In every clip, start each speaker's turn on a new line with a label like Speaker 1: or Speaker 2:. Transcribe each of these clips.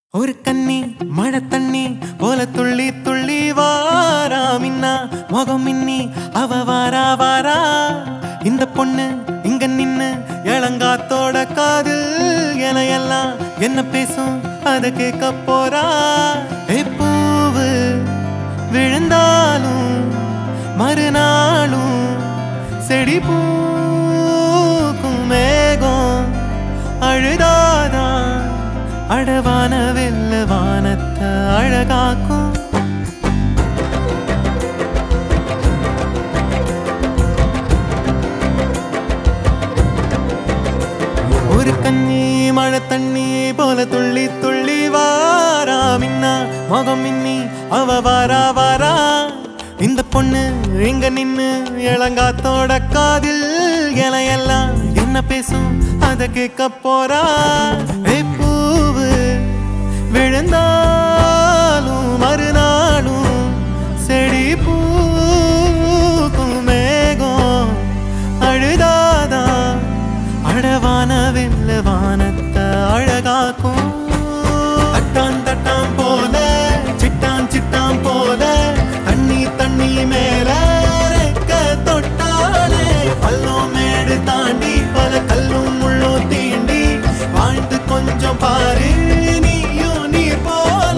Speaker 1: ஒரு கண்ணி மழை தண்ணி போல துள்ளி துள்ளி வாரா மின்னா முகம் மின்னி அவ வாரா வாரா இந்த பொண்ணு இங்க நின்னு இளங்காத்தோட காதில் என எல்லாம் என்ன பேசும் அத கேட்க போறா ஏ பூவு விழுந்தாலும் மறுநாளும் செடி பூக்கும் மேகம் அழுதாதான் அழவான வெல்ல வானத்தை அழகாக்கும் ஒரு கண்ணி மழை தண்ணி போல துள்ளி துள்ளி வாரா மின்னா முகம் மின்னி அவ வாரா வாரா இந்த பொண்ணு இங்க நின்னு இளங்காத்தோட காதில் இலையெல்லாம் என்ன பேசும் அத கேட்க போறா ஏ பூவு விழுந்தாலும் மறுநாளும் செடி பூக்கும் மேகம் அழுதாதான் அழவான வெல்ல வானத்தை அழகாக்கும் தட்டான் தட்டான் போல சிட்டான் சிட்டான் போல தண்ணி தண்ணி மேல ரெக்க தொட்டாலே பள்ளம் மேடு தாண்டி பல கல்லும் முள்ளும் தீண்டி வாழ்ந்து கொஞ்சம் பாரு நீயும் நீர் போல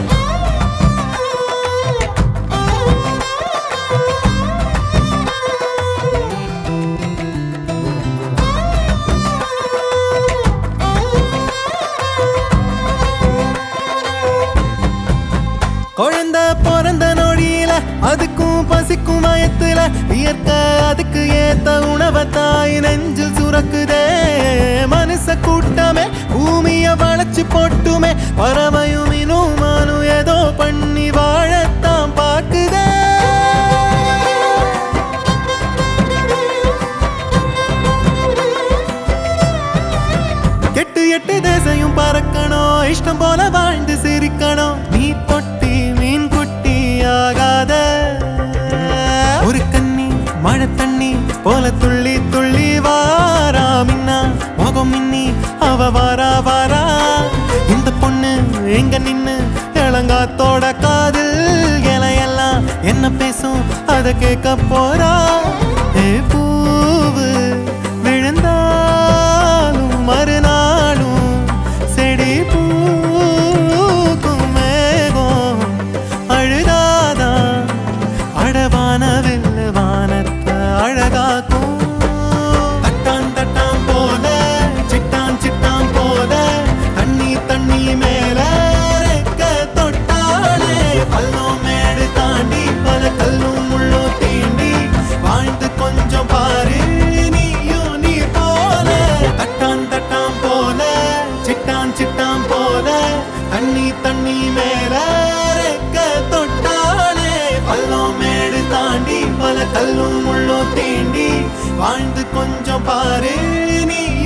Speaker 1: குழந்தை பிறந்த நொடியில அதுக்கும் பசிக்கும் வயத்துல இயற்கை அதுக்கு ஏத்த உணவை தாய் நெஞ்சில் சுரக்குதே மனுஷ கூட்டமே பூமிய வளைச்சு போட்டுமே பறவையும் இனுமானும் ஏதோ பண்ணி வாழத்தான் பாக்குதே எட்டு எட்டு தேசையும் பறக்கணும் இஷ்டம் போல வாழ்ந்து சிரிக்கணும் நீ தொட்டி மீன் குட்டி ஆகாத ஒரு கண்ணி மழை தண்ணி போல துள்ளி துள்ளி வாரா மின்னா முகம் மின்னி அவ வாரா வாரா இந்த பொண்ணு எங்க நின்னு இளங்காத்தோட காதில் இலையெல்லாம் என்ன பேசும் அத கேட்க போறா ஏ பூவு விழுந்தாலும் மறுநாளும் செடி பூக்கும் மேகம் அழுதாதான் அழவான வெல்ல வானத்தை அழகாக்கும் தட்டான் தட்டான் போல சிட்டான் சிட்டான் போல தண்ணி தண்ணி மேல ரெக்க தொட்டாலே பள்ளம் மேடு தாண்டி பல கல்லும் முள்ளும் தீண்டி வாழ்ந்து கொஞ்சம் பாரு நீயும் நீ போல தட்டான் தட்டான் போல சிட்டான் சிட்டான் போல தண்ணி தண்ணி மேல ரெக்க தொட்டாலே பள்ளம் மேடு தாண்டி பல கல்லும் முள்ளும் தீண்டி வாழ்ந்து கொஞ்சம் பாரு நீ